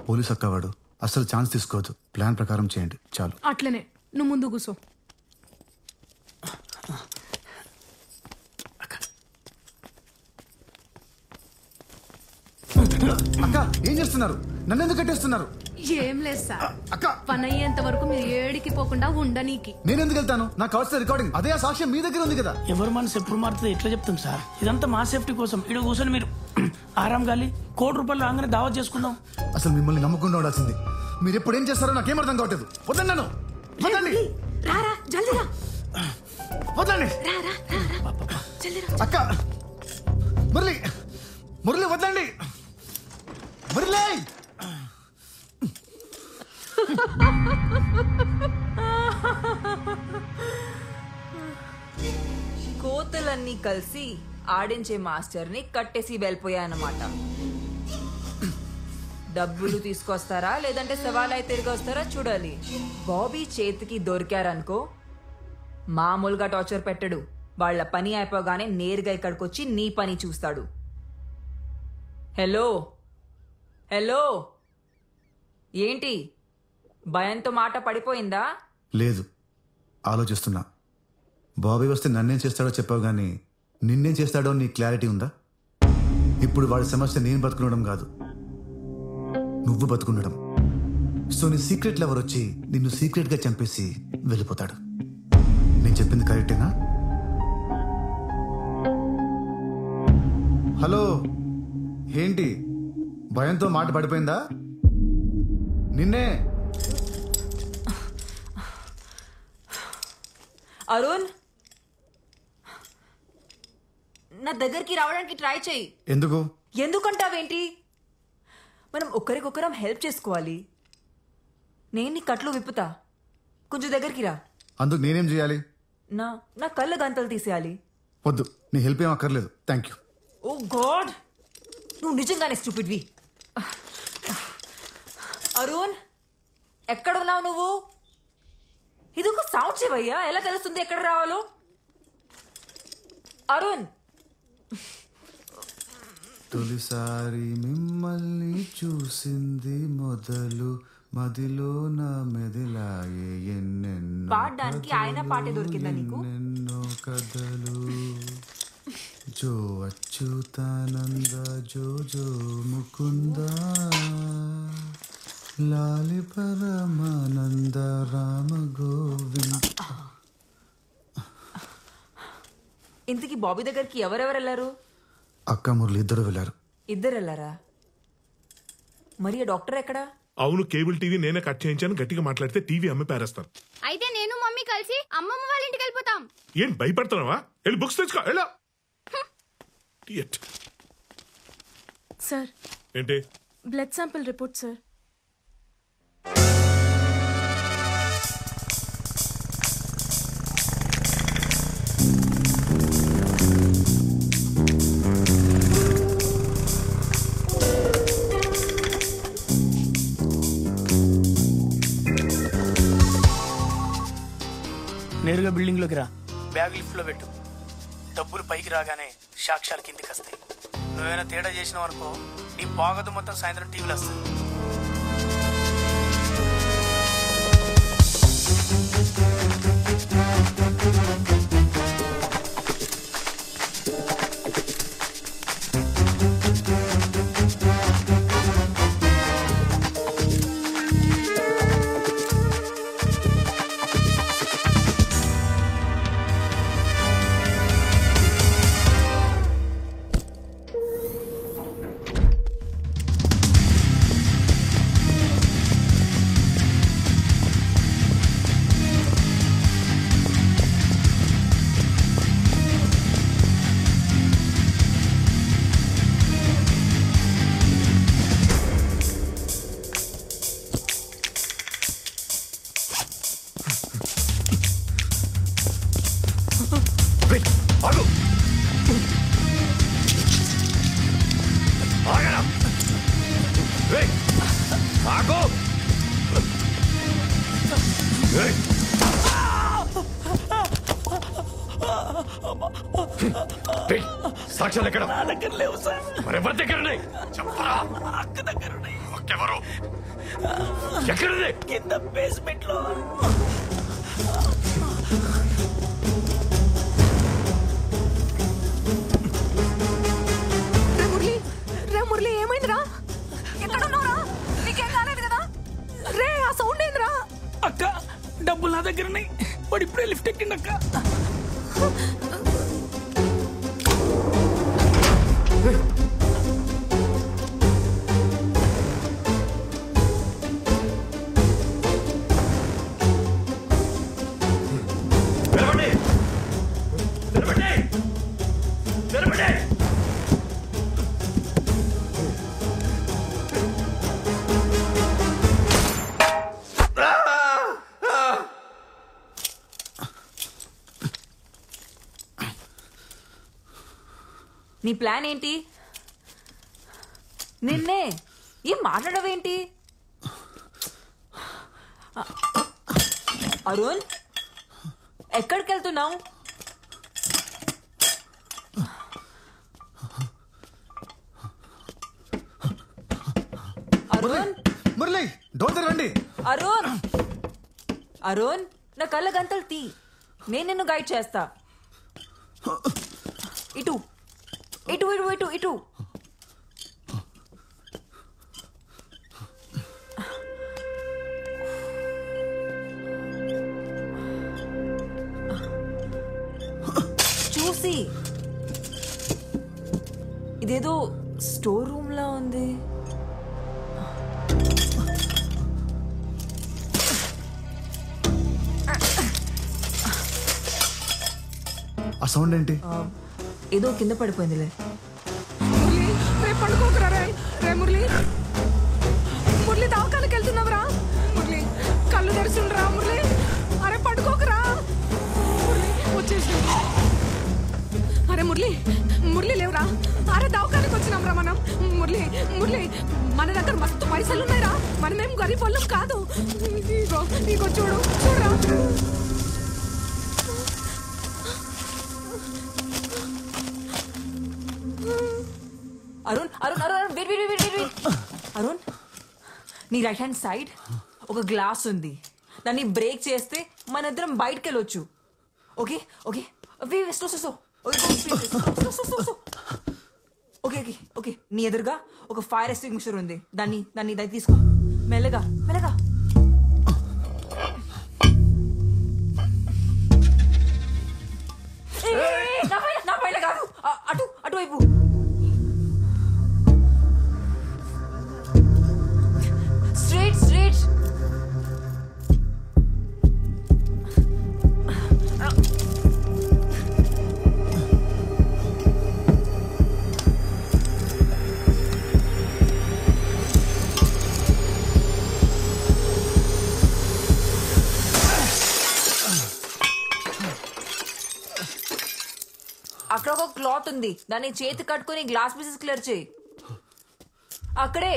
Police అక్కవాడు అసలు chance తీసుకోవద్దు plan ప్రకారం చేయండి చాలు అట్లనే నువ్వు ముందు కూసో అక్క ఏం చేస్తున్నారు నన్ను ఎందుకు కట్టేస్తున్నారు ఏం లేదు సార్ అక్క పని అయ్యేంత వరకు మీరు ఏడికి పోకుండా ఉండనీకి నేను ఎందుకు వెళ్తాను నాకు కావాల్సిన రికార్డింగ్ అదే ఆ సాక్ష్యం మీ దగ్గర ఉంది కదా ఎవరి మనసు ఎప్పుడు మారుతుంది ఎట్లా చెప్తాం సార్ ఇదంతా మా సేఫ్టీ కోసం ఇక్కడ కూర్చొని మీరు ఆరాం గాలి కోటి రూపాయలు రాగానే దావత్ చేసుకుందాం అసలు మిమ్మల్ని నమ్మకుండా ఉండాల్సింది మీరు ఎప్పుడు ఏం చేస్తారో నాకేం అర్థం కావట్లేదు వద్దండి నన్ను వద్దండి రారా జల్దీ రా వద్దండి రా రా రా రా జల్దీ రా అక్క మురళి మురళి వద్దండి మురళి కోతులన్నీ కలిసి ఆడించే మాస్టర్ని కట్టేసి వెళ్ళిపోయాయన్నమాట డబ్బులు తీసుకొస్తారా లేదంటే సవాలై తిరిగి వస్తారా చూడాలి బాబీ చేతికి దొరికారనుకో మామూలుగా టార్చర్ పెట్టడు వాళ్ళ పని అయిపోగానే నేరుగా ఇక్కడికి వచ్చి నీ పని చూస్తాడు హలో హలో ఏంటి భయంతో మాట పడిపోయిందా లేదు ఆలోచిస్తున్నా బాబీ వస్తే నన్నేం చేస్తాడో చెప్పావు కానీ నిన్నేం చేస్తాడో నీ క్లారిటీ ఉందా ఇప్పుడు వాడి సమస్య నేను బతుకుండడం కాదు నువ్వు బతుకుండడం సో నీ సీక్రెట్ లవర్ వచ్చి నిన్ను సీక్రెట్ గా చంపేసి వెళ్ళిపోతాడు నేను చెప్పింది కరెక్టేనా హలో ఏంటి భయంతో మాట పడిపోయిందా నిన్నే అరుణ్ నా దగ్గరికి రావడానికి ట్రై చేయి ఎందుకు ఎందుకంటావేంటి మనం ఒకరికొకరం హెల్ప్ చేసుకోవాలి నేను నీ కట్లు విప్పుతా కొంచెం దగ్గరికి రా అందుకు నేనేం చేయాలి నా నా కళ్ళ గంతలు తీసేయాలి వద్దు నీ హెల్ప్ ఏం అక్కర్లేదు థ్యాంక్ యూ ఓ గాడ్ నువ్వు నిజంగానే స్టూపిడ్వి అరుణ్ ఎక్కడ ఉన్నావు నువ్వు ఇది ఒక సౌండ్ చెవయ్యా ఎలా తెలుస్తుంది ఎక్కడ రావాలో అరుణ్ తొలిసారి మిమ్మల్ని చూసింది మొదలు మదిలో నా మెదిలాయే ఎన్నెన్నో పాడడానికి ఆయన పాటే దొరికిందా నీకు ఎన్నెన్నో కథలు జో అచ్యుతానంద జో జో ముకుంద లాలి పరమానంద రామ గోవింద ఇంతకీ బాబీ దగ్గరికి ఎవరెవరు వెళ్ళారు అక్క మురళి ఇద్దరు వెళ్ళారు ఇద్దరు వెళ్ళారా మరి ఆ డాక్టర్ ఎక్కడా అవును కేబుల్ టీవీ నేనే కట్ చేయించాను గట్టిగా మాట్లాడితే టీవీ అమ్మి పారేస్తాను అయితే నేను మమ్మీ కలిసి అమ్మమ్మ వాళ్ళ ఇంటికి వెళ్ళిపోతాం ఏం భయపడుతున్నావా వెళ్ళి బుక్స్ తెచ్చుకో ఎలా సార్ ఏంటి బ్లడ్ శాంపిల్ రిపోర్ట్ సార్ నేరుగా బిల్డింగ్లోకి రా బ్యాగ్ లిఫ్ట్లో పెట్టు డబ్బులు పైకి రాగానే సాక్ష్యాలు కిందికి వస్తాయి నువ్వేమైనా తేడా చేసినావు అనుకో నీ బాగదు మొత్తం సాయంత్రం టీవీలో వస్తుంది రేయ్, ఆగు ఆగరా రేయ్, ఆగు రేయ్. రేయ్, సాక్ష్యాలు ఎక్కడ నా దగ్గర లేవు సార్ మరెవరి దగ్గర ఉన్నాయి చెప్పరా అక్క దగ్గర ఉన్నాయి ఎవరు ఎక్కడుంది కింద బేస్మెంట్ లో రే మురళి రే మురళి ఏమైందిరా ఎక్కడున్నావురా నీకేం కాలేదు కదా రే ఆ సౌండ్ ఏందిరా అక్క డబ్బులు నా దగ్గర ఉన్నాయి వాడు ఇప్పుడే లిఫ్ట్ ఎక్కిండి అక్క నిలబడి నిలబడి నిలబడి నీ ప్లాన్ ఏంటి నిన్నే ఏం మాట్లాడవేంటి అరుణ్ ఎక్కడికి వెళ్తున్నావు అరుణ్ మురళి డోర్ తెరవండి అరుణ్ అరుణ్ నా కళ్ళ గంతలు తీ నేను నిన్ను గైడ్ చేస్తా ఇటు ఇటు ఇటు ఇటు ఇటు చూసి ఇదేదో స్టోర్ రూమ్ లా ఉంది ఆ సౌండ్ ఏంటి ఏదో కింద పడిపోయిందిలే మురళి రే పడుకోకరా రే రే మురళి మురళి దవాఖానకి వెళ్తున్నావురా మురళి కళ్ళు తెరిచిండ్రా మురళి అరే పడుకోకరా మురళి వచ్చేసి అరే మురళి మురళి లేవురా అరే దవాఖానకి వచ్చినాంరా మనం మురళి మురళి మన దగ్గర మస్తు పైసలు ఉన్నాయిరా మనమేం గరీబ్ వాళ్ళం కాదు ఇగో ఇగో చూడు చూడరా Arun Arun Arun Arun wait wait wait wait wait Arun నీ రైట్ హ్యాండ్ సైడ్ ఒక గ్లాస్ ఉంది దాన్ని బ్రేక్ చేస్తే మన ఇద్దరం బయటకు వెళ్ళొచ్చు ఓకే ఓకే వే వే slow slow okay okay okay నీ ఎదురుగా ఒక ఫైర్ ఎక్స్టింగ్విషర్ ఉంది దాన్ని దాన్ని దాన్ని తీసుకో మెల్లగా మెల్లగా ఏయ్, ఏయ్, ఏయ్, నా పైన నా పైన కాదు అ- అటు అటువైపు Straight, straight. అక్కడ ఒక క్లాత్ ఉంది దాన్ని చేతి కట్టుకొని గ్లాస్ పీసెస్ క్లియర్ చేయి అక్కడే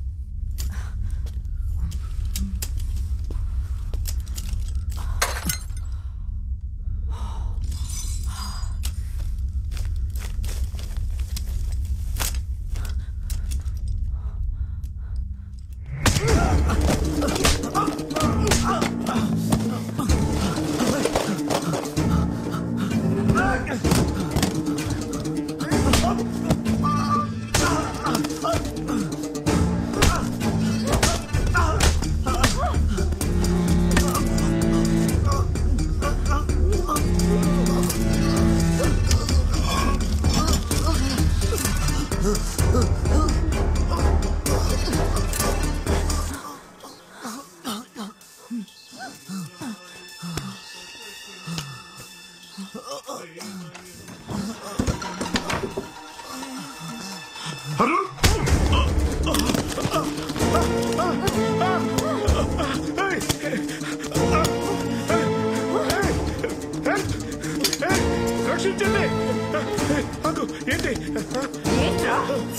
రక్షించండి అగు ఏంటి ఏంట్రా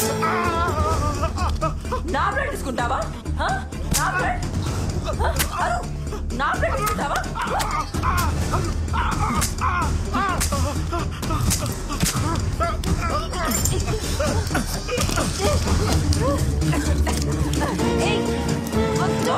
నా బ్లడ్ తీసుకుంటావా హ? నా బ్లడ్ హ? అరు, నా బ్లడ్ తీసుకుంటావా ఆ ఏయ్, వద్దు.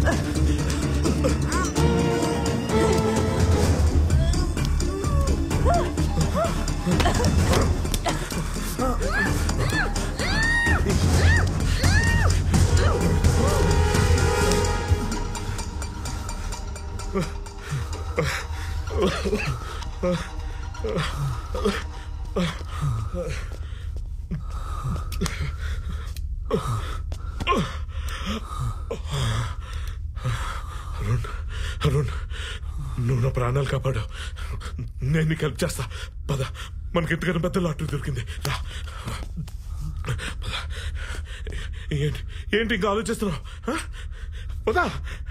అరుణ్ అరుణ్ నువ్వు నా ప్రాణాలు కాపాడు నేను నీకు హెల్ప్ చేస్తా పద మనకి ఇంతకన్నా పెద్ద లాటరీ దొరికింది రా పద ఏంటి ఏంటి ఇంకా ఆలోచిస్తున్నావు ఆ? పద